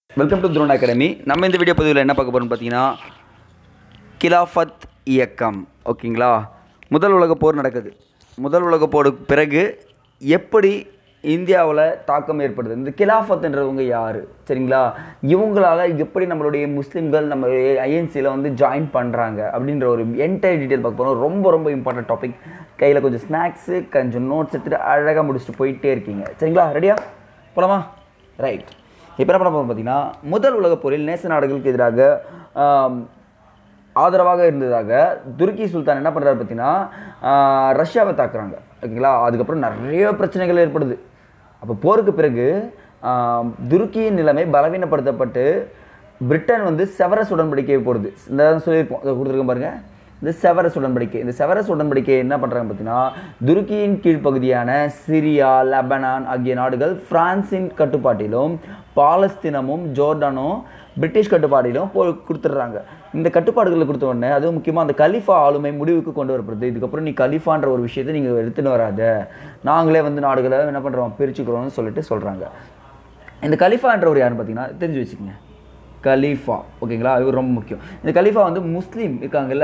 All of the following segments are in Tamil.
வெல்கம் டு துரோன் அகாடமி நம்ம இந்த வீடியோ பதிவில் என்ன பார்க்க போகிறோம்னு பார்த்தீங்கன்னா கிலாஃபத் இயக்கம் ஓகேங்களா முதல் உலகப் போர் நடக்குது முதல் உலகப் போருக்கு பிறகு எப்படி இந்தியாவில் தாக்கம் ஏற்படுது இந்த கிலாஃபத்ன்றவங்க யார் சரிங்களா இவங்களால எப்படி நம்மளுடைய முஸ்லீம்கள் நம்ம ஐஎன்சியில் வந்து ஜாயின் பண்ணுறாங்க அப்படின்ற ஒரு என்டையர் டீட்டெயில் பார்க்க போகிறோம் ரொம்ப ரொம்ப இம்பார்ட்டன்ட் டாபிக் கையில் கொஞ்சம் ஸ்நாக்ஸு கொஞ்சம் நோட்ஸ் எடுத்துகிட்டு அழகாக முடிச்சுட்டு போயிட்டே இருக்கீங்க சரிங்களா ரெடியா போலாமா ரைட் இப்போ என்ன பண்ண போகிறோம் பார்த்தீங்கன்னா முதல் உலகப் போரில் நேச நாடுகளுக்கு எதிராக ஆம், ஆதரவாக இருந்ததாக துருக்கி சுல்தான் என்ன பண்ணுறாரு பார்த்தீங்கன்னா ஆஹ், ரஷ்யாவை தாக்குறாங்க ஓகேங்களா அதுக்கப்புறம் நிறைய பிரச்சனைகள் ஏற்படுது அப்போ போருக்கு பிறகு ஆம், துருக்கியின் நிலைமை பலவீனப்படுத்தப்பட்டு பிரிட்டன் வந்து செவரஸ் உடன்படிக்கையை போடுது இந்த சொல்லியிருப்போம் இதை கொடுத்துருக்கோம் பாருங்க இந்த செவரஸ் உடன்படிக்கை இந்த செவரஸ் உடன்படிக்கை என்ன பண்ணுறாங்க பார்த்தீங்கன்னா துருக்கியின் கீழ்ப்பகுதியான சிரியா லெபனான் ஆகிய நாடுகள் பிரான்சின் கட்டுப்பாட்டிலும் பாலஸ்தீனமும் ஜோர்டானும் பிரிட்டிஷ் கட்டுப்பாட்டிலும் போ கொடுத்துட்றாங்க இந்த கட்டுப்பாடுகளை கொடுத்த உடனே அதுவும் முக்கியமாக அந்த கலிஃபா ஆளுமை முடிவுக்கு கொண்டு வரப்படுது இதுக்கப்புறம் நீ கலிஃபான்ற ஒரு விஷயத்தை நீங்கள் எடுத்துன்னு வராத நாங்களே வந்து நாடுகளை என்ன பண்ணுறோம் பிரிச்சுக்கிறோம்னு சொல்லிட்டு சொல்கிறாங்க இந்த கலிஃபான்றவர் யாருன்னு பார்த்தீங்கன்னா தெரிஞ்சு வச்சுக்கோங்க கலீஃபா ஓகேங்களா இவர் ரொம்ப முக்கியம் இந்த கலீஃபா வந்து முஸ்லீம் இருக்காங்கல்ல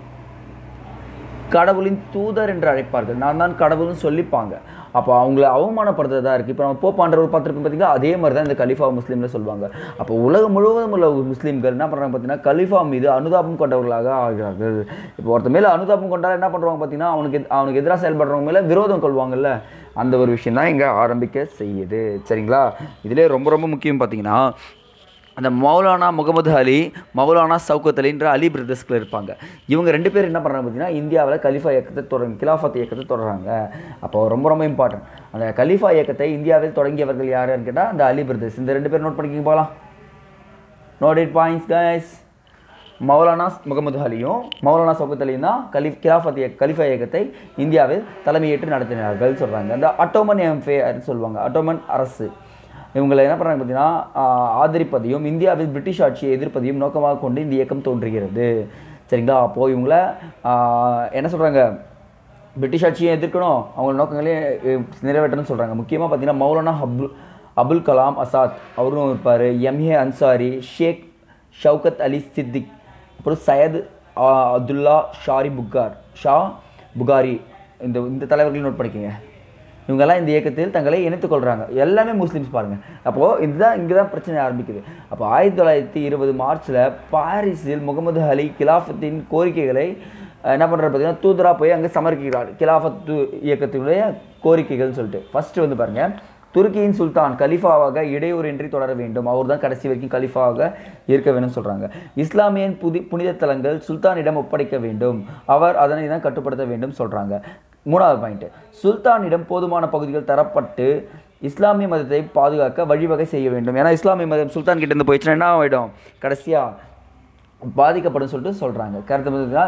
கடவுளின் தூதர் என்று அழைப்பார்கள் நான் தான் கடவுள்னு சொல்லிப்பாங்க அப்போ அவங்கள அவமானப்படுத்துறதா இருக்குது இப்போ நம்ம போப்பான்றவர் பார்த்துருப்போம் பார்த்தீங்கன்னா அதே மாதிரி தான் இந்த கலிஃபா முஸ்லீமில் சொல்லுவாங்க அப்போ உலகம் முழுவதும் உள்ள முஸ்லீம்கள் என்ன பண்ணுறாங்க பார்த்தீங்கன்னா கலிஃபா மீது அனுதாபம் கொண்டவர்களாக ஆகிறார்கள் இப்போ ஒருத்த மேலே அனுதாபம் கொண்டால் என்ன பண்ணுறாங்க பார்த்தீங்கன்னா அவனுக்கு எத்- அவனுக்கு எதிராக செயல்படுறவங்க மேலே விரோதம் கொள்வாங்கல்ல அந்த ஒரு விஷயம் தான் இங்கே ஆரம்பிக்க செய்யுது சரிங்களா இதிலே ரொம்ப ரொம்ப முக்கியம் பார்த்தீங்கன்னா அந்த மௌலானா முகமது அலி மௌலானா சவுகத் அலின்ற அலி பிரதர்ஸ்கில் இருப்பாங்க இவங்க ரெண்டு பேர் என்ன பண்ணுறாங்க பார்த்தீங்கன்னா இந்தியாவில் கலிஃபா இயக்கத்தை தொடங்க கிலாஃபத் இயக்கத்தை தொடர்றாங்க அப்போ ரொம்ப ரொம்ப இம்பார்ட்டன்ட் அந்த கலிஃபா இயக்கத்தை இந்தியாவில் தொடங்கியவர்கள் யாருன்னு கேட்டால் அந்த அலி பிரதர்ஸ் இந்த ரெண்டு பேர் நோட் பண்ணிக்கிங்க போகலாம் note it points guys Maulana Muhammad அலியும் மௌலானா சவுகத் அலியும் தான் கலி கிலாஃபத் இயக்க கலிஃபா இயக்கத்தை இந்தியாவில் தலைமையேற்று நடத்தினார்கள் சொல்கிறாங்க அந்த அட்டோமன் எம்ஃபேர்னு சொல்லுவாங்க அட்டோமன் அரசு இவங்களை என்ன பண்ணுறாங்க பார்த்தீங்கன்னா ஆஹ், ஆதரிப்பதையும் இந்தியாவில் பிரிட்டிஷ் ஆட்சியை எதிர்ப்பதையும் நோக்கமாக கொண்டு இந்த இயக்கம் தோன்றுகிறது சரிங்களா அப்போது இவங்கள ஆஹ், என்ன சொல்கிறாங்க பிரிட்டிஷ் ஆட்சியை எதிர்க்கணும் அவங்க நோக்கங்களே அஹ், நிறைவேற்றணும்னு சொல்கிறாங்க முக்கியமாக பார்த்தீங்கன்னா மௌலானா அப்துல் அபுல் கலாம் அசாத் அவரும் இருப்பார் எம்ஏ அன்சாரி ஷேக் ஷவுகத் அலி சித்திக் அப்புறம் சையத் ஆஹ், அப்துல்லா ஷாரி புகார் ஷா புகாரி இந்த இந்த தலைவர்கள் நோட் பண்ணிக்கோங்க இவங்கெல்லாம் இந்த இயக்கத்தில் தங்களை இணைத்துக் கொள்கிறாங்க எல்லாமே முஸ்லீம்ஸ் பாருங்கள் அப்போது இதுதான் இங்கே தான் பிரச்சனை ஆரம்பிக்குது அப்போ ஆயிரத்தி தொள்ளாயிரத்தி இருபது மார்ச்சில் பாரிஸில் முகமது அலி கிலாஃபத்தின் கோரிக்கைகளை அஹ், என்ன பண்ணுறாரு பார்த்தீங்கன்னா தூதரா போய் அங்கே சமர்ப்பிக்கிறார் கிலாஃபத் து- இயக்கத்தினுடைய கோரிக்கைகள்னு சொல்லிட்டு ஃபர்ஸ்ட் வந்து பாருங்கள் துருக்கியின் சுல்தான் கலிஃபாவாக இடையூறின்றி தொடர வேண்டும் அவர் தான் கடைசி வரைக்கும் கலிஃபாவாக இருக்க வேணும்னு சொல்கிறாங்க இஸ்லாமியன் புதி புனித தலங்கள் சுல்தானிடம் ஒப்படைக்க வேண்டும் அவர் அதனை தான் கட்டுப்படுத்த வேண்டும் சொல்கிறாங்க மூணாவது பாயிண்ட் சுல்தானிடம் போதுமான பகுதிகள் தரப்பட்டு இஸ்லாமிய மதத்தை பாதுகாக்க வழிவகை செய்ய வேண்டும் ஏன்னா இஸ்லாமிய மதம் சுல்தான் கிட்ட இருந்து போயிடுச்சுன்னா என்ன ஆகிடும் கடைசியாக பாதிக்கப்படும் சொல்லிட்டு சொல்கிறாங்க கருத்து பார்த்தீங்கன்னா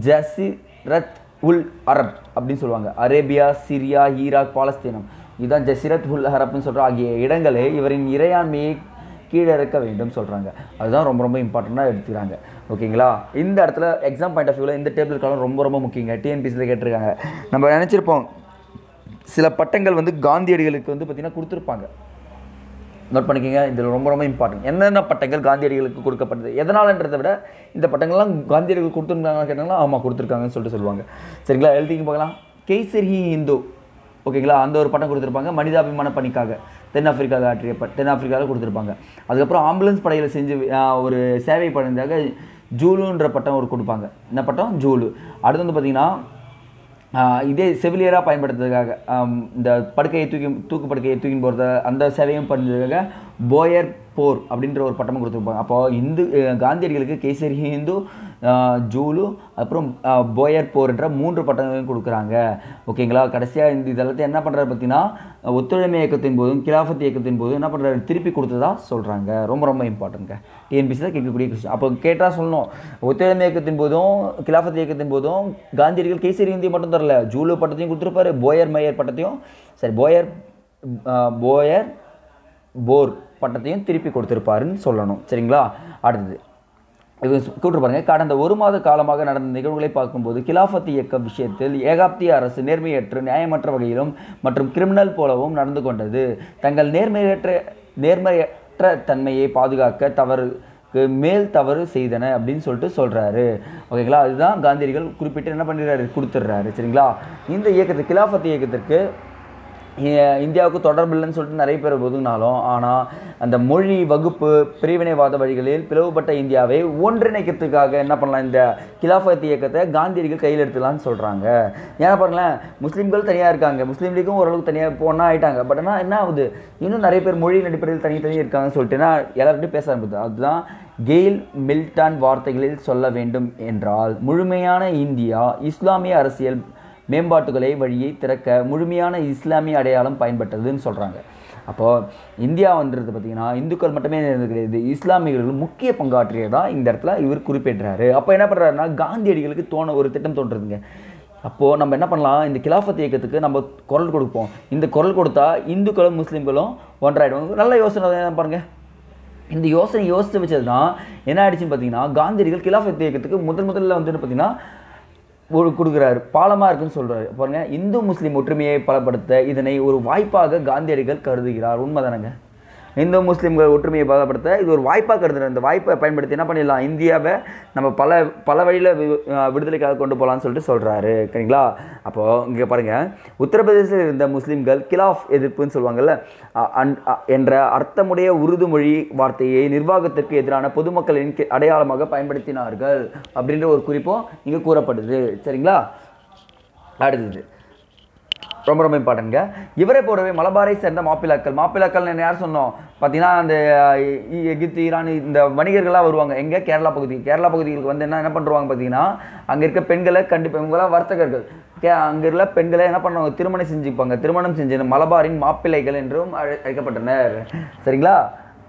ஜசிரத் உல் அரப் அப்படின்னு சொல்லுவாங்க அரேபியா சிரியா ஈராக் பாலஸ்தீனம் இதுதான் ஜசிரத் உல் அரப்னு சொல்கிற ஆகிய இடங்களை இவரின் இறையாண்மையை கீழிறக்க வேண்டும் சொல்கிறாங்க அதுதான் ரொம்ப ரொம்ப இம்பார்ட்டண்ட்டாக எடுத்துக்கிறாங்க ஓகேங்களா இந்த இடத்துல எக்ஸாம் பாயிண்ட் ஆஃப் வியூவில் இந்த டேபிள் காலம் ரொம்ப ரொம்ப முக்கியங்க டிஎன்பிசியில் கேட்டிருக்காங்க நம்ம நினச்சிருப்போம் சில பட்டங்கள் வந்து காந்தியடிகளுக்கு வந்து பார்த்திங்கன்னா கொடுத்துருப்பாங்க நோட் பண்ணிக்கோங்க இதில் ரொம்ப ரொம்ப இம்பார்ட்டன்ட் என்னென்ன பட்டங்கள் காந்தியடிகளுக்கு கொடுக்கப்பட்டது எதனாலன்றதை விட இந்த பட்டங்கள்லாம் காந்தியடிகள் கொடுத்துருந்தாங்கன்னு கேட்டாங்களா ஆமாம் கொடுத்துருக்காங்கன்னு சொல்லிட்டு சொல்லுவாங்க சரிங்களா எழுதிங்க பார்க்கலாம் கேசரி இந்து ஓகேங்களா அந்த ஒரு பட்டம் கொடுத்துருப்பாங்க மனிதாபிமான பணிக்காக தென்னாப்பிரிக்காவில் ஆற்றிய ப தென்னாப்பிரிக்காவில் கொடுத்துருப்பாங்க அதுக்கப்புறம் ஆம்புலன்ஸ் படையில் செஞ்சு ஆஹ், ஒரு சேவை பண்ணதாக ஜூலுன்ற பட்டம் ஒரு கொடுப்பாங்க என்ன பட்டம் ஜூலு அடுத்து வந்து பார்த்திங்கன்னா ஆஹ் இதே செவிலியராக பயன்படுத்துறதுக்காக ஆம், இந்த படுக்கையை தூக்கி தூக்கு படுக்கையை தூக்கி போகிறத அந்த சேவையும் பண்ணுறதுக்காக போயர் போர் அப்படின்ற ஒரு பட்டமும் கொடுத்துருப்பாங்க அப்போ இந்து அஹ் காந்தியடிகளுக்கு கேசரி இந்து ஆஹ் ஜூலு அப்புறம் ஆஹ் போயர் போர் என்ற மூன்று பட்டங்களையும் கொடுக்குறாங்க ஓகேங்களா கடைசியாக இந்த இதெல்லாத்தையும் என்ன பண்ணுறாரு பார்த்தீங்கன்னா ஒத்துழைமை இயக்கத்தின் போதும் கிலாஃபத் இயக்கத்தின் போதும் என்ன பண்ணுறாரு திருப்பி கொடுத்ததா சொல்கிறாங்க ரொம்ப ரொம்ப இம்பார்ட்டன்ட்ங்க டிஎன்பிசி தான் கேட்கக்கூடிய கொஸ்டின் அப்போ கேட்டால் சொல்லணும் ஒத்துழைமை இயக்கத்தின் போதும் கிலாஃபத் இயக்கத்தின் போதும் காந்தியடிகள் கேசரி இந்திய மட்டும் தரல ஜூலு பட்டத்தையும் கொடுத்துருப்பாரு போயர் மேயர் பட்டத்தையும் சரி போயர் ஆஹ் போயர் போர் பட்டத்தையும் திருப்பி கொடுத்துருப்பாருன்னு சொல்லணும் சரிங்களா அடுத்தது இது கூட்டு பாருங்க கடந்த ஒரு மாத காலமாக நடந்த நிகழ்வுகளை பார்க்கும்போது கிலாஃபத் இயக்க விஷயத்தில் ஏகாப்திய அரசு நேர்மையற்ற நியாயமற்ற வகையிலும் மற்றும் கிரிமினல் போலவும் நடந்து கொண்டது தங்கள் நேர்மையற்ற நேர்மை நிலையற்ற தன்மையை பாதுகாக்க தவறுக்கு மேல் தவறு செய்தன அப்படின்னு சொல்லிட்டு சொல்கிறாரு ஓகேங்களா அதுதான் காந்தியடிகள் குறிப்பிட்டு என்ன பண்ணிடுறாரு கொடுத்துட்றாரு சரிங்களா இந்த இயக்கத்து கிலாஃபத் இயக்கத்திற்கு இ- இந்தியாவுக்கு தொடர்பு இல்லைன்னு சொல்லிட்டு நிறைய பேர் ஒதுங்கினாலும் ஆனால் அந்த மொழி வகுப்பு பிரிவினைவாத வழிகளில் பிளவுபட்ட இந்தியாவை ஒன்றிணைக்கிறதுக்காக என்ன பண்ணலாம் இந்த கிலாஃபத் இயக்கத்தை காந்தியடிகள் கையில் எடுத்துலாம்னு சொல்கிறாங்க ஏன்னா பாருங்களேன் முஸ்லீம்கள் தனியாக இருக்காங்க முஸ்லீம் லீக்கும் ஓரளவுக்கு தனியாக போனால் ஆயிட்டாங்க பட் ஆனால் என்ன ஆகுது இன்னும் நிறைய பேர் மொழியின் அடிப்படையில் தனித்தனி இருக்காங்கன்னு சொல்லிட்டு நான் எல்லார்கிட்டையும் பேச ஆரம்பிது அதுதான் கெயில் மில்டன் வார்த்தைகளில் சொல்ல வேண்டும் என்றால் முழுமையான இந்தியா இஸ்லாமிய அரசியல் மேம்பாட்டுகளை வழியை திறக்க முழுமையான இஸ்லாமிய அடையாளம் பயன்பட்டதுன்னு சொல்கிறாங்க அப்போது இந்தியா வந்துறது பார்த்திங்கன்னா இந்துக்கள் மட்டுமே இருந்தது கிடையாது இஸ்லாமியர்கள் முக்கிய பங்காற்றியதா இந்த இடத்துல இவர் குறிப்பிடுறாரு அப்போ என்ன பண்ணுறாருன்னா காந்தியடிகளுக்கு தோண ஒரு திட்டம் தோன்றுதுங்க அப்போது நம்ம என்ன பண்ணலாம் இந்த கிலாஃபத் இயக்கத்துக்கு நம்ம குரல் கொடுப்போம் இந்த குரல் கொடுத்தா இந்துக்களும் முஸ்லீம்களும் ஒன்றாயிடுவாங்க நல்ல யோசனை தான் பாருங்கள் இந்த யோசனை யோசித்து வச்சது தான் என்ன ஆயிடுச்சுன்னு பார்த்தீங்கன்னா காந்தியடிகள் கிலாஃபத் இயக்கத்துக்கு முதல் முதல்ல வந்துட்டு பார்த்தீங்கன்னா ஒரு கொடுக்குறாரு பாலமாக இருக்குன்னு சொல்கிறாரு பாருங்க இந்து முஸ்லீம் ஒற்றுமையை பலப்படுத்த இதனை ஒரு வாய்ப்பாக காந்தியடிகள் கருதுகிறார் உண்மைதானங்க இந்து முஸ்லீம்கள் ஒற்றுமையை பலப்படுத்த இது ஒரு வாய்ப்பாக கருதுறாரு இந்த வாய்ப்பை பயன்படுத்தி என்ன பண்ணிடலாம் இந்தியாவை நம்ம பல பல வழியில் விடுதலைக்காக கொண்டு போகலான்னு சொல்லிட்டு சொல்கிறாரு சரிங்களா அப்போது இங்கே பாருங்கள் உத்தரப்பிரதேசத்தில் இருந்த முஸ்லீம்கள் கிலாஃப் எதிர்ப்புன்னு சொல்லுவாங்கல்ல அ- அன்- அ- என்ற அர்த்தமுடைய உருது மொழி வார்த்தையை நிர்வாகத்திற்கு எதிரான பொதுமக்களின் கி- அடையாளமாக பயன்படுத்தினார்கள் அப்படின்ற ஒரு குறிப்பும் இங்கே கூறப்படுது சரிங்களா அடுத்தது ரொம்ப ரொம்ப இம்பார்ட்டன்ங்க இவரை போலவே மலபாரை சேர்ந்த மாப்பிளாக்கள் மாப்பிளாக்கள் யார் சொன்னோம் பார்த்தீங்கன்னா அந்த இ- இ- எகிப்து ஈரான் இந்த வணிகர்களாக வருவாங்க எங்கே கேரளா பகுதி கேரளா பகுதிகளுக்கு வந்து என்ன என்ன பண்ணுவாங்க பார்த்தீங்கன்னா அங்கே இருக்க பெண்களை கண்டிப்பாக இவங்களாம் வர்த்தகர்கள் கே அங்கே உள்ள பெண்களை என்ன பண்ணுவாங்க திருமணம் செஞ்சுப்பாங்க திருமணம் செஞ்சு மலபாரின் மாப்பிள்ளைகள் என்றும் அழை- அழைக்கப்பட்டனர் சரிங்களா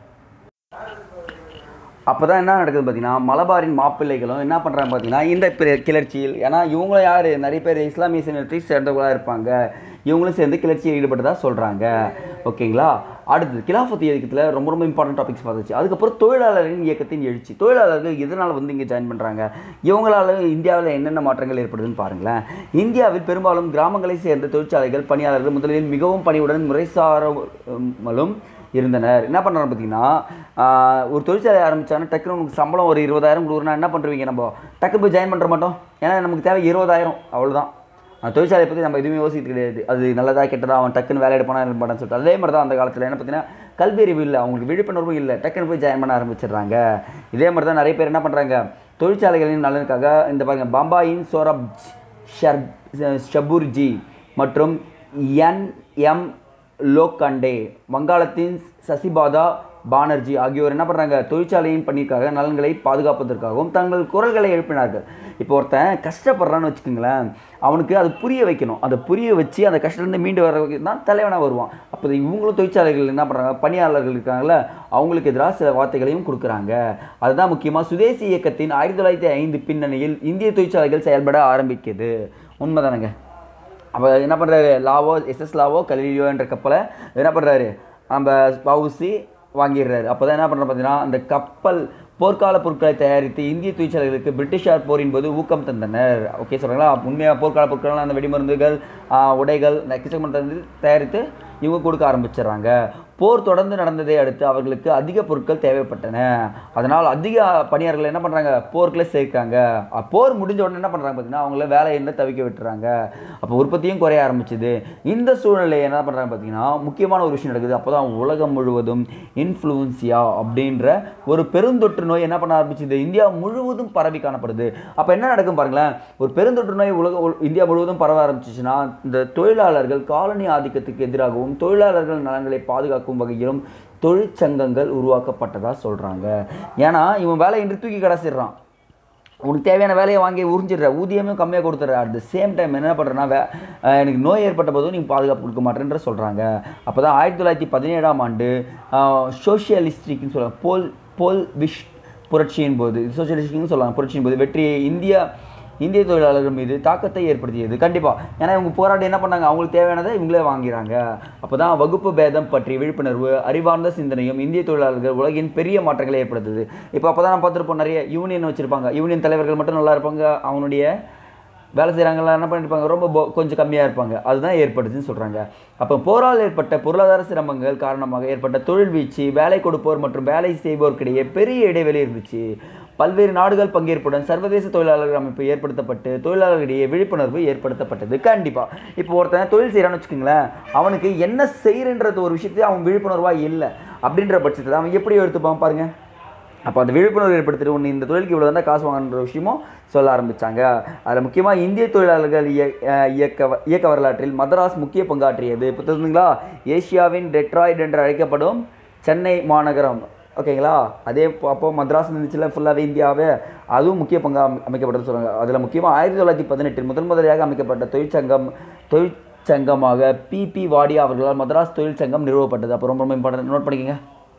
அப்போ தான் என்ன நடக்குது பார்த்தீங்கன்னா மலபாரின் மாப்பிள்ளைகளும் என்ன பண்ணுறாங்க பார்த்தீங்கன்னா இந்த பிற- கிளர்ச்சியில் ஏன்னா இவங்களும் யார் நிறைய பேர் இஸ்லாமிய சமயத்தை சேர்ந்தவங்களாக இருப்பாங்க இவங்களும் சேர்ந்து கிளர்ச்சியில் ஈடுபட்டதா சொல்கிறாங்க ஓகேங்களா அடுத்தது கிலாஃபத் இயக்கத்தில் ரொம்ப ரொம்ப இம்பார்ட்டன்ட் டாபிக்ஸ் பார்த்துச்சு அதுக்கப்புறம் தொழிலாளர்களின் இயக்கத்தின் எழுச்சி தொழிலாளர்கள் எதனால் வந்து இங்கே ஜாயின் பண்ணுறாங்க இவங்களால இந்தியாவில் என்னென்ன மாற்றங்கள் ஏற்படுதுன்னு பாருங்களேன் இந்தியாவில் பெரும்பாலும் கிராமங்களை சேர்ந்த தொழிற்சாலைகள் பணியாளர்கள் முதலில் மிகவும் பணிவுடன் முறைசாரமலும் இருந்தனர் என்ன பண்ணுறாங்க பார்த்தீங்கன்னா ஆஹ், ஒரு தொழிற்சாலை ஆரம்பிச்சாங்கன்னா டக்குனு உங்களுக்கு சம்பளம் ஒரு இருபதாயிரம் கொடுக்குறோன்னா என்ன பண்ணுறீங்க நம்ம டக்கு போய் ஜாயின் பண்ணுற மாட்டோம் ஏன்னா நமக்கு தேவை இருபதாயிரம் அவ்வளோதான் அந்த தொழிற்சாலையை பற்றி நம்ம எதுவுமே யோசிக்கிறது கிடையாது அது நல்லதா கெட்டதா அவன் டக்குன்னு வேலை எடுப்பானா இருப்பான்னு சொல்லிட்டு அதே மாதிரி தான் அந்த காலத்தில் என்ன பார்த்தீங்கன்னா கல்வி அறிவு இல்லை அவங்களுக்கு விழிப்புணர்வும் இல்லை டக்குன்னு போய் ஜாயின் பண்ண ஆரம்பிச்சிடுறாங்க இதே மாதிரி தான் நிறைய பேர் என்ன பண்ணுறாங்க தொழிற்சாலைகளின் நலனுக்காக இந்த பாருங்க பம்பாயின் சோரப் ஷர் ஷபூர்ஜி மற்றும் என் எம் லோக்கண்டே வங்காளத்தின் சசிபாதா பானர்ஜி ஆகியோர் என்ன பண்ணுறாங்க தொழிற்சாலையின் பணிக்காக நலன்களை பாதுகாப்பதற்காகவும் தங்கள் குரல்களை எழுப்பினார்கள் இப்போ ஒருத்தன் கஷ்டப்படுறான்னு வச்சுக்கோங்களேன் அவனுக்கு அது புரிய வைக்கணும் அதை புரிய வச்சு அந்த கஷ்டத்துலேருந்து மீண்டு வர தான் தலைவனாக வருவான் அப்போ இவங்களும் தொழிற்சாலைகள் என்ன பண்ணுறாங்க பணியாளர்கள் இருக்காங்கல்ல அவங்களுக்கு எதிராக சில வார்த்தைகளையும் கொடுக்குறாங்க அதுதான் முக்கியமாக சுதேசி இயக்கத்தின் ஆயிரத்தி தொள்ளாயிரத்தி ஐந்து பின்னணியில் இந்திய தொழிற்சாலைகள் செயல்பட ஆரம்பிக்குது உண்மைதானங்க அப்போ என்ன பண்ணுறாரு லாவோ எஸ்எஸ் லாவோ கலிலியோ என்ற கப்பலை என்ன பண்ணுறாரு நம்ம வவுசி வாங்கிடுறாரு அப்போ தான் என்ன பண்ணுறோம் பார்த்தீங்கன்னா அந்த கப்பல் போர்க்கால பொருட்களை தயாரித்து இந்திய தொழிற்சாலைகளுக்கு பிரிட்டிஷார் போரின் போது ஊக்கம் தந்தனர் ஓகே சொல்கிறாங்களா உண்மையாக போர்க்கால பொருட்கள் அந்த வெடிமருந்துகள் ஆஹ், உடைகள் நெக்கிசம் தந்து தயாரித்து இவங்க கொடுக்க ஆரம்பிச்சிடுறாங்க போர் தொடர்ந்து நடந்ததை அடுத்து அவர்களுக்கு அதிக பொருட்கள் தேவைப்பட்டன அதனால் அதிக பணியாளர்கள் என்ன பண்ணுறாங்க போருக்குள்ளே சேர்க்காங்க அ, போர் முடிஞ்ச உடனே என்ன பண்ணுறாங்க பார்த்தீங்கன்னா அவங்கள வேலையில தவிக்க விட்டுறாங்க அப்போ உற்பத்தியும் குறைய ஆரம்பிச்சுது இந்த சூழ்நிலை என்ன பண்ணுறாங்க பார்த்தீங்கன்னா முக்கியமான ஒரு விஷயம் நடக்குது அப்போ தான் உலகம் முழுவதும் இன்ஃப்ளூன்சியா அப்படின்ற ஒரு பெருந்தொற்று நோய் என்ன பண்ண ஆரம்பிச்சுது இந்தியா முழுவதும் பரவி காணப்படுது அப்போ என்ன நடக்கும் பாருங்களேன் ஒரு பெருந்தொற்று நோய் உலக உல- இந்தியா முழுவதும் பரவ ஆரம்பிச்சிச்சுன்னா இந்த தொழிலாளர்கள் காலனி ஆதிக்கத்துக்கு எதிராகவும் தொழிலாளர்கள் நலன்களை பாதுகாக்கும் வகையிலும் தொழிற்சங்கங்கள் உருவாக்கப்பட்டதா சொல்கிறாங்க ஏன்னா இவன் வேலையின்றி தூக்கி கடைசிடுறான் உனக்கு தேவையான வேலையை வாங்கி உறிஞ்சிடுற ஊதியமும் கம்மியாக கொடுத்துட்ற அட் த சேம் டைம் என்ன பண்ணுறேன்னா வே அஹ் எனக்கு நோய் ஏற்பட்ட போதும் நீங்கள் பாதுகாப்பு கொடுக்க மாட்டேன்ற சொல்கிறாங்க அப்போ தான் ஆயிரத்தி தொள்ளாயிரத்தி பதினேழாம் ஆண்டு சோஷியலிஸ்டிக்னு சொல்லுவாங்க போல் போல் விஷ் புரட்சியின் போது சோஷியலிஸ்டிக்னு சொல்லுவாங்க புரட்சியின் போது வெற்றியை இந்தியா இந்திய தொழிலாளர்கள் மீது தாக்கத்தை ஏற்படுத்தியது கண்டிப்பாக ஏன்னா இவங்க போராட்டம் என்ன பண்ணாங்க அவங்களுக்கு தேவையானதை இவங்களே வாங்கிறாங்க அப்போ தான் வகுப்பு பேதம் பற்றி விழிப்புணர்வு அறிவார்ந்த சிந்தனையும் இந்திய தொழிலாளர்கள் உலகின் பெரிய மாற்றங்களை ஏற்படுத்துது இப்போ அப்போ தான் நம்ம பார்த்துருப்போம் நிறைய யூனியன் வச்சுருப்பாங்க யூனியன் தலைவர்கள் மட்டும் நல்லா இருப்பாங்க அவனுடைய வேலை செய்கிறாங்களா என்ன பண்ணிருப்பாங்க ரொம்ப பொ- கொஞ்சம் கம்மியாக இருப்பாங்க அதுதான் ஏற்பட்டுச்சுன்னு சொல்கிறாங்க அப்போ போரால் ஏற்பட்ட பொருளாதார சிரமங்கள் காரணமாக ஏற்பட்ட தொழில் வீழ்ச்சி வேலை கொடுப்போர் மற்றும் வேலை செய்வோருக்கிடையே பெரிய இடைவெளி இருந்துச்சு பல்வேறு நாடுகள் பங்கேற்புடன் சர்வதேச தொழிலாளர்கள் அமைப்பு ஏற்படுத்தப்பட்டு தொழிலாளர்களிடையே விழிப்புணர்வு ஏற்படுத்தப்பட்டது கண்டிப்பாக இப்போ ஒருத்தன் தொழில் செய்கிறான்னு வச்சுக்கோங்களேன் அவனுக்கு என்ன செய்கிறன்றது ஒரு விஷயத்தை அவன் விழிப்புணர்வாக இல்லை அப்படின்ற பட்சத்தில் அவன் எப்படி எடுத்துப்பான் பாருங்க அப்போ அந்த விழிப்புணர்வு ஏற்படுத்திட்டு ஒன்று இந்த தொழிலுக்கு இவ்வளோ தான் காசு வாங்கன்ற விஷயமும் சொல்ல ஆரம்பித்தாங்க அதில் முக்கியமாக இந்திய தொழிலாளர்கள் இய- அஹ் இயக்க வ- இயக்க வரலாற்றில் மதராஸ் முக்கிய பங்காற்றியது இப்போ தெரிஞ்சுங்களா ஏசியாவின் டெட்ராய்டு என்று அழைக்கப்படும் சென்னை மாநகரம் ஓகேங்களா அதே அப்போ- அப்போ மദ്രാஸ் இருந்துச்சுல ஃபுல்லாகவே இந்தியாவே அதுவும் முக்கிய பங்காக அமை- அமைக்கப்பட்டதுன்னு சொல்கிறாங்க அதில் முக்கியமாக ஆயிரத்தி தொள்ளாயிரத்தி பதினெட்டில் முதல் முதலையாக அமைக்கப்பட்ட தொழிற்சங்கம் தொழிற்சங்கமாக பிபி வாடியா அவர்களால் மദ്രാஸ் தொழிற்சங்கம் நிறுவப்பட்டது அப்போ ரொம்ப ரொம்ப இம்பார்ட்டன்ட் நோட் பண்ணிக்கங்க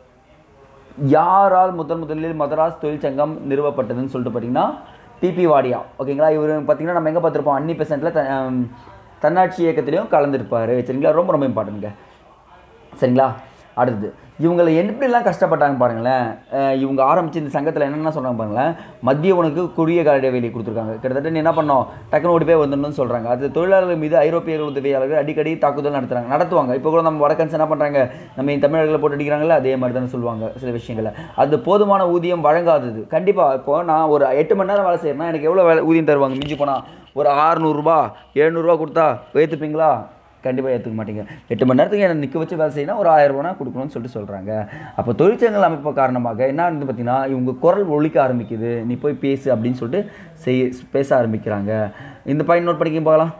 யாரால் முதன் முதலில் மதராஸ் தொழிற்சங்கம் நிறுவப்பட்டதுன்னு சொல்லிட்டு பார்த்தீங்கன்னா பிபி வாடியா ஓகேங்களா இவர் பார்த்தீங்கன்னா நம்ம எங்கே பார்த்துருப்போம் அன்னி பெர்சென்ட்டில் த ஆம், தன்னாட்சி இயக்கத்திலையும் கலந்துருப்பார் சரிங்களா ரொம்ப ரொம்ப இம்பார்ட்டன்ட்ங்க சரிங்களா அடுத்தது இவங்களை எப்படிலாம் கஷ்டப்பட்டாங்க பாருங்களேன் அஹ் இவங்க ஆரம்பிச்சு இந்த சங்கத்தில் என்னென்ன சொன்னாங்க பாருங்களேன் மத்திய உணவுக்கு குறுகிய கால இடைவெளி கொடுத்துருக்காங்க கிட்டத்தட்ட நீ என்ன பண்ணோம் டக்குனு ஓடி போய் வந்துடணும்னு சொல்கிறாங்க அது தொழிலாளர்கள் மீது ஐரோப்பியர்கள் உதவியாளர்கள் அடிக்கடி தாக்குதல் நடத்துறாங்க நடத்துவாங்க இப்போ கூட நம்ம வடக்கன்ஸ் என்ன பண்ணுறாங்க நம்ம இந்த தமிழர்களை போட்டு அடிக்கிறாங்களே அதே மாதிரி தானே சொல்லுவாங்க சில விஷயங்களை அது போதுமான ஊதியம் வழங்காதது கண்டிப்பாக இப்போ நான் ஒரு எட்டு மணி நேரம் வேலை செய்யறேன்னா எனக்கு எவ்வளோ வேலை ஊதியம் தருவாங்க மிஞ்சி போனால் ஒரு ஆறுநூறுபா எழுநூறுபா கொடுத்தா ஏற்றுப்பீங்களா கண்டிப்பாக ஏற்றுக்க மாட்டீங்க எட்டு மணி நேரத்துக்கு என்ன நிற்க வச்சு வேலை செய்யணும் ஒரு ஆயிரம் ரூபா கொடுக்கணும்னு சொல்லிட்டு சொல்கிறாங்க அப்போ தொழிற்சங்கங்கள் அமைப்பு காரணமாக என்ன வந்து பார்த்தீங்கன்னா இவங்க குரல் ஒழிக்க ஆரம்பிக்குது நீ போய் பேசு அப்படின்னு சொல்லிட்டு செய் பேச ஆரம்பிக்கிறாங்க இந்த பாயிண்ட் நோட் பண்ணிக்க பார்க்கலாம்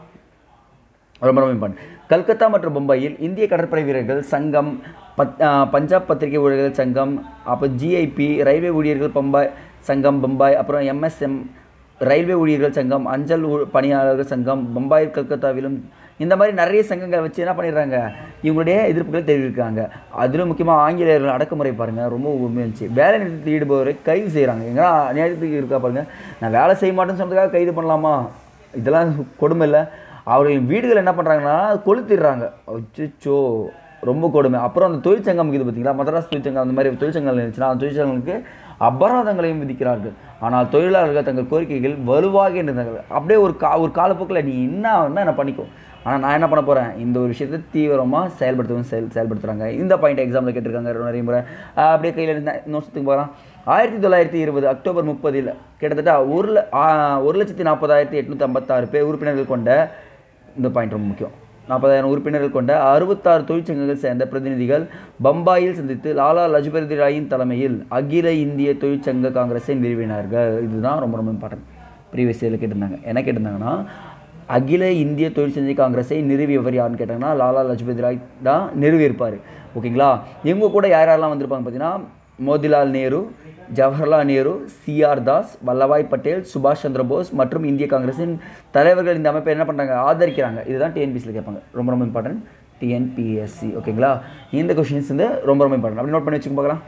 ரொம்ப ரொம்ப இம்பார்ட்டன்ட் கல்கத்தா மற்றும் மும்பையில் இந்திய கடற்படை வீரர்கள் சங்கம் பத் ஆ, பஞ்சாப் பத்திரிகை ஊழியர்கள் சங்கம் அப்போ ஜிஐபி ரயில்வே ஊழியர்கள் பம்பாய் சங்கம் பம்பாய் அப்புறம் எம்எஸ்எம் ரயில்வே ஊழியர்கள் சங்கம் அஞ்சல் ஊ- பணியாளர்கள் சங்கம் பம்பாய் கல்கத்தாவிலும் இந்த மாதிரி நிறைய சங்கங்களை வச்சு என்ன பண்ணிடுறாங்க இவங்களுடைய எதிர்ப்புகளை தெரிவிக்கிறாங்க அதிலும் முக்கியமாக ஆங்கிலேயர்கள் அடக்குமுறை பாருங்கள் ரொம்ப உண்மையாக இருந்துச்சு வேலை நிறுத்தத்தில் ஈடுபவரை கைது செய்கிறாங்க எங்கன்னா நியாயத்துக்கு இருக்கா பாருங்க நான் வேலை செய்ய மாட்டேன்னு சொன்னதுக்காக கைது பண்ணலாமா இதெல்லாம் கொடுமை இல்லை அவர்களின் வீடுகள் என்ன பண்ணுறாங்கன்னா கொளுத்திடுறாங்க அச்சோ ரொம்ப கொடுமை அப்புறம் அந்த தொழிற்சங்கம் இது பார்த்தீங்களா மதராஸ் தொழிற்சங்கம் அந்த மாதிரி தொழிற்சங்கங்கள் இருந்துச்சுன்னா அந்த தொழிற்சங்கங்களுக்கு அபராதங்களையும் விதிக்கிறார்கள் ஆனால் தொழிலாளர்கள் தங்கள் கோரிக்கைகள் வலுவாக இருந்தார்கள் அப்படியே ஒரு கா ஒரு காலப்போக்கில் நீ என்ன வேணா என்ன பண்ணிக்கோ ஆனால் நான் என்ன பண்ண போகிறேன் இந்த ஒரு விஷயத்தை தீவிரமாக செயல்படுத்தவும் செயல் செயல்படுத்துகிறாங்க இந்த பாயிண்ட் எக்ஸாமில் கேட்டிருக்காங்க நிறைய முறை ஆஹ் அப்படியே கையில் இருந்த நோட்ஸத்துக்கு போகிறான் ஆயிரத்தி தொள்ளாயிரத்தி இருபது அக்டோபர் முப்பதில் கிட்டத்தட்ட ஒரு ல- ஆஹ் ஒரு லட்சத்தி நாற்பதாயிரத்தி எட்நூற்றி ஐம்பத்தாறு பேர் உறுப்பினர்கள் கொண்ட இந்த பாயிண்ட் ரொம்ப முக்கியம் நாற்பதாயிரம் உறுப்பினர்கள் கொண்ட அறுபத்தாறு தொழிற்சங்கங்கள் சேர்ந்த பிரதிநிதிகள் பம்பாயில் சந்தித்து லாலா லஜபதி ராயின் தலைமையில் அகில இந்திய தொழிற்சங்க காங்கிரஸை நிறுவினார்கள் இதுதான் ரொம்ப ரொம்ப இம்பார்ட்டன்ட் ப்ரீவியஸ் இயரில் கேட்டிருந்தாங்க என்ன கேட்டிருந்தாங்கன்னா அகில இந்திய தொழிற்சங்க காங்கிரஸை நிறுவியவர் யாருன்னு கேட்டாங்கன்னா லாலா லஜபதி ராய் தான் நிறுவியிருப்பார் ஓகேங்களா இவங்க கூட யார் யாரெல்லாம் வந்திருப்பாங்க பார்த்தீங்கன்னா மோதிலால் நேரு ஜவஹர்லால் நேரு சிஆர் தாஸ் வல்லபாய் பட்டேல் சுபாஷ் சந்திர போஸ் மற்றும் இந்திய காங்கிரஸின் தலைவர்கள் இந்த அமைப்பை என்ன பண்ணுறாங்க ஆதரிக்கிறாங்க இதுதான் டிஎன்பிசியில் கேட்பாங்க ரொம்ப ரொம்ப இம்பார்ட்டன்ட் டிஎன்பிஎஸ்சி ஓகேங்களா இந்த கொஷின்ஸ் வந்து ரொம்ப ரொம்ப இம்பார்ட்டன்ட் அப்படி நோட் பண்ணி வச்சுக்கோங்க பார்க்கலாம்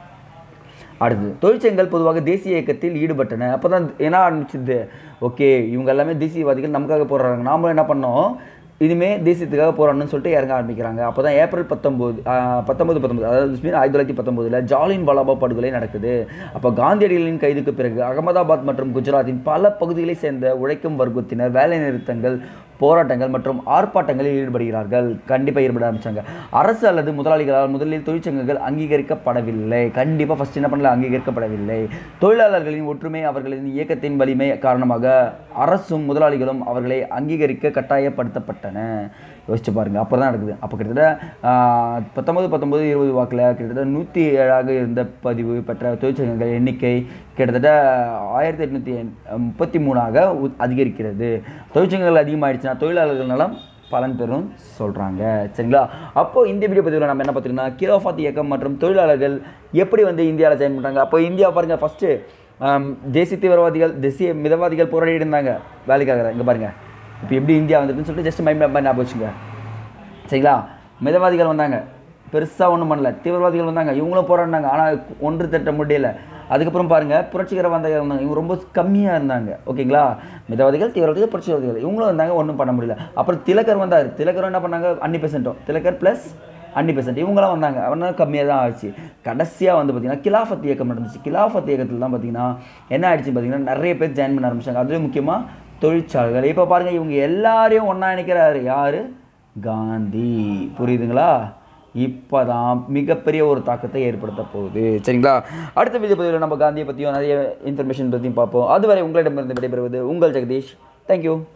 அடுத்து தொழிற்சங்கங்கள் பொதுவாக தேசிய இயக்கத்தில் ஈடுபட்டன அப்போ தான் என்ன ஆரம்பிச்சது ஓகே இவங்க எல்லாமே தேசியவாதிகள் நமக்காக போடுறாங்க நாமளும் என்ன பண்ணோம் இனிமே தேசியத்துக்காக போராடணும்னு சொல்லிட்டு இறங்க ஆரம்பிக்கிறாங்க அப்போ தான் ஏப்ரல் பத்தொம்போது பத்தொம்பது பத்தொம்பது அதாவது மீன் ஆயிரத்தி தொள்ளாயிரத்தி பத்தொம்போதில் ஜாலின் வாலாபாக் படுகொலை நடக்குது அப்போ காந்தியடிகளின் கைதுக்கு பிறகு அகமதாபாத் மற்றும் குஜராத்தின் பல பகுதிகளைச் சேர்ந்த உழைக்கும் வர்க்கத்தினர் வேலை நிறுத்தங்கள் போராட்டங்கள் மற்றும் ஆர்ப்பாட்டங்களில் ஈடுபடுகிறார்கள் கண்டிப்பாக ஈடுபட ஆரம்பிச்சாங்க அரசு அல்லது முதலாளிகளால் முதலில் தொழிற்சங்கங்கள் அங்கீகரிக்கப்படவில்லை கண்டிப்பாக ஃபஸ்ட் என்ன பண்ணல அங்கீகரிக்கப்படவில்லை தொழிலாளர்களின் ஒற்றுமை அவர்களின் இயக்கத்தின் வலிமை காரணமாக அரசும் முதலாளிகளும் அவர்களை அங்கீகரிக்க கட்டாயப்படுத்தப்பட்டன யோசிச்சு பாருங்க அப்போ தான் நடக்குது அப்போ கிட்டத்தட்ட ஆஹ், பத்தொன்பது பத்தொன்பது இருபது வாக்கில் கிட்டத்தட்ட நூற்றி ஏழாக இருந்த பதிவு பெற்ற தொழிற்சங்கங்கள் எண்ணிக்கை கிட்டத்தட்ட ஆயிரத்தி எட்நூற்றி முப்பத்தி மூணாக உ- அதிகரிக்கிறது தொழிற்சங்கங்கள் அதிகமாகிடுச்சுன்னா தொழிலாளர்கள் நலம் பலன் பெறும் சொல்கிறாங்க சரிங்களா அப்போது இந்த வீடியோ பதிவில் நம்ம என்ன பார்த்துருக்கோம்னா கிலோஃபாத் இயக்கம் மற்றும் தொழிலாளர்கள் எப்படி வந்து இந்தியாவில் ஜாயின் பண்ணுறாங்க அப்போ இந்தியா பாருங்கள் ஃபஸ்ட்டு தேசிய தீவிரவாதிகள் தேசிய மிதவாதிகள் போராடிட்டு இருந்தாங்க வேலைக்காக இங்கே பாருங்கள் இப்போ எப்படி இந்தியா வந்துருக்குன்னு சொல்லிட்டு ஜஸ்ட் மைண்ட் மாதிரி ஞாபகம் வச்சுங்க சரிங்களா மிதவாதிகள் வந்தாங்க பெருசாக ஒன்றும் பண்ணல தீவிரவாதிகள் வந்தாங்க இவங்களும் போராடினாங்க ஆனால் ஒன்று திட்ட முடியல அதுக்கப்புறம் பாருங்கள் புரட்சிகரவாதிகள் இருந்தாங்க இவங்க ரொம்ப கம்மியாக இருந்தாங்க ஓகேங்களா மிதவாதிகள் தீவிரவாதிகள் புரட்சிகரவாதிகள் இவங்களும் வந்தாங்க ஒன்றும் பண்ண முடியல அப்புறம் திலகர் வந்தார் திலகர் என்ன பண்ணாங்க அன்னி பெர்சென்ட்டும் திலகர் ப்ளஸ் அன்னி பெர்சென்ட் இவங்களாம் வந்தாங்க அவனால கம்மியாக தான் ஆச்சு கடைசியாக வந்து பார்த்திங்கன்னா கிலாஃபத் இயக்கம் நடந்துச்சு கிலாஃபத் இயக்கத்தில் தான் பார்த்தீங்கன்னா என்ன ஆயிடுச்சு பார்த்தீங்கன்னா நிறைய பேர் ஜாயின் பண்ண ஆரம்பிச்சாங்க அதுலேயும் முக்கியமாக தொழிற்சாலைகள் இப்போ பாருங்கள் இவங்க எல்லாரையும் ஒன்றா இணைக்கிறாரு யார் காந்தி புரியுதுங்களா இப்போ தான் மிகப்பெரிய ஒரு தாக்கத்தை ஏற்படுத்த போகுது சரிங்களா அடுத்த வீடியோ பதிவில் நம்ம காந்தியை பற்றியும் நிறைய இன்ஃபர்மேஷன் பற்றியும் பார்ப்போம் அதுவரை உங்களிடமிருந்து விடைபெறுவது உங்கள் ஜெகதீஷ் தேங்க்யூ